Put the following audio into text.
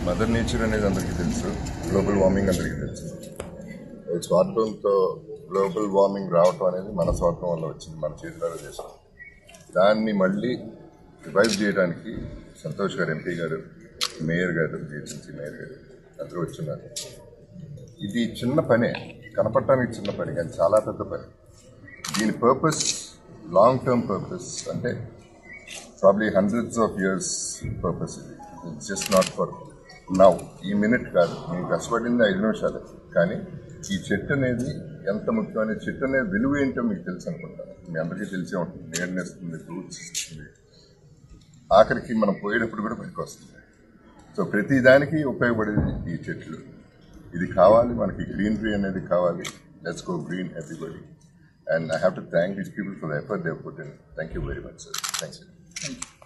mother nature అనేది అందరికీ తెలుసు గ్లోబల్ వార్మింగ్ అందరికీ తెలుసు ఈ స్వార్థంతో గ్లోబల్ వార్మింగ్ రావటం అనేది మన స్వార్థం వల్ల వచ్చింది మన చేతులారా చేసాం దాన్ని మళ్ళీ రివైవ్ చేయడానికి సంతోష్ గారు ఎంపీ గారు మేయర్ గారు జిహెచ్ఎంసీ మేయర్ గారు అందరూ వచ్చిన్నారు ఇది చిన్న పనే కనపడటానికి చిన్న పని కానీ చాలా పెద్ద పని దీని పర్పస్ లాంగ్ టర్మ్ పర్పస్ అంటే probably hundreds of years purpose ఇది it's just not for now ఈ మినిట్ కాదు మేము కష్టపడింది ఐదు నిమిషాలు కానీ ఈ చెట్టు అనేది ఎంత ముఖ్యమైన చెట్టు అనేది విలువ ఏంటో మీకు తెలుసు అనుకుంటాను మీ అందరికీ తెలిసే ఉంటుంది నీడనేస్తుంది ఫ్రూట్స్ ఇస్తుంది ఆఖరికి మనం పోయేటప్పుడు కూడా పనికి వస్తుంది సో ప్రతి దానికి ఉపయోగపడేది ఈ చెట్లు ఇది కావాలి మనకి గ్రీనరీ అనేది కావాలి let's go green everybody and I have to thank these people for the effort they put in thank you very much sir thanks